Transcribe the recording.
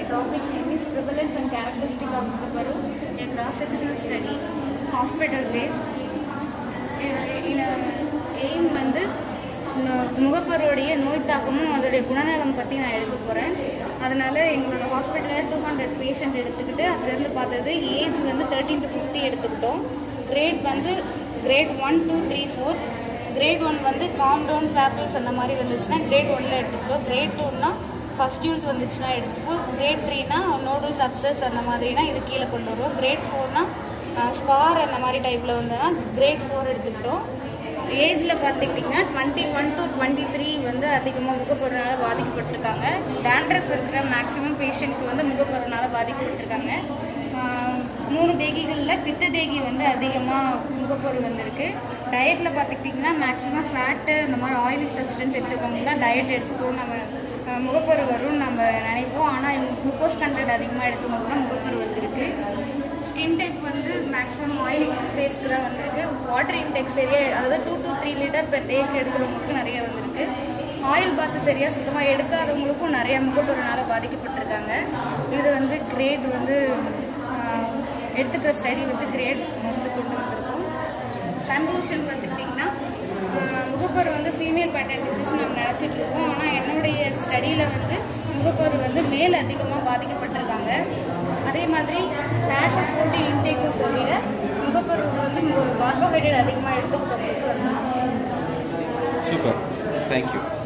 topic name is Prevalence and Characteristic of Mugaparu, a cross-sectional study, hospital based. Aim வந்து நோ- முகப்பருவுடைய நோய் தாக்கமும் அதோடைய குணநலம் பற்றி நான் எடுக்க போகிறேன் அதனால் எங்களோட ஹாஸ்பிட்டலில் டூ ஹண்ட்ரட் பேஷண்ட் எடுத்துக்கிட்டு அதுலேருந்து பார்த்தது ஏஜ் வந்து தேர்ட்டின் டு ஃபிஃப்டி எடுத்துக்கிட்டோம் கிரேட் வந்து grade one two three four grade one வந்து காம்டவுன் பேப்பிள்ஸ் அந்த மாதிரி வந்துச்சுன்னா கிரேட் ஒன்ல எடுத்துக்கிட்டோம் கிரேட் டூனா ஃபஸ்டியூல்ஸ் வந்துச்சுன்னா எடுத்துப்போம் கிரேட் த்ரீனா நோடல் சக்ஸஸ் அந்த மாதிரினா இது கீழே கொண்டு வருவோம் கிரேட் ஃபோர்னா ஸ்கார் அந்த மாதிரி டைப்பில் வந்ததுன்னா கிரேட் ஃபோர் எடுத்துக்கிட்டோம் ஏஜில் பார்த்துக்கிட்டிங்கன்னா twenty one to twenty three வந்து அதிகமாக முகப்பொருளால் பாதிக்கப்பட்டிருக்காங்க டேண்ட்ரஃப் இருக்கிற மேக்ஸிமம் பேஷண்ட்க்கு வந்து முகப்பொருளால் பாதிக்கப்பட்டிருக்காங்க ஆஹ் மூணு தேகிகளில் பித்த தேகி வந்து அதிகமாக முகப்பொரு வந்திருக்கு டயட்டில் பார்த்துக்கிட்டிங்கன்னா மேக்ஸிமம் ஃபேட்டு இந்த மாதிரி ஆயிலி சப்ஸ்டன்ஸ் எடுத்துக்கோங்க தான் டயட் எடுத்துக்கணும் நம்ம ஆஹ் முகப்பொரு வரும்னு நம்ம நினைப்போம் ஆனால் குளுக்கோஸ் கண்டென்ட் அதிகமாக எடுத்துக்கணும் தான் முகப்பொரு வந்திருக்கு ஸ்கின் டைப் வந்து மேக்ஸிமம் ஆயிலி ஃபேஸ்க்கு தான் வந்திருக்கு வாட்டர் இன்டெக் சரியாக அதாவது two to three litre per டேக்கு எடுக்கிறவங்களுக்கு நிறைய வந்திருக்கு ஆயில் பாத்து சரியாக சுத்தமாக எடுக்காதவங்களுக்கும் நிறைய முகப்பொருளால் பாதிக்கப்பட்டிருக்காங்க இது வந்து கிரேட் வந்து ஆஹ், எடுத்துக்கிற ஸ்டடி வச்சு கிரேட் வந்து கொண்டு வந்திருக்கோம் கன்க்ளூஷன் பார்த்துக்கிட்டிங்கன்னா ஆஹ், முகப்பரு வந்து ஃபீமேல் பேட்டர்ன் டிசீஸ் நம்ம நினச்சிட்டு இருக்கோம் ஆனால் என்னுடைய ஸ்டடியில் வந்து முகப்பரு வந்து மேல் அதிகமாக பாதிக்கப்பட்டிருக்காங்க அதே மாதிரி ஃபேட் ஆஃப் ப்ரோட்டீன் இன்டேக்கும் சொல்லிட முகப்பரு வந்து கார்போஹைட்ரேட் அதிகமாக எடுத்துக்கிட்டவங்களுக்கு வந்து சூப்பர் தேங்க்யூ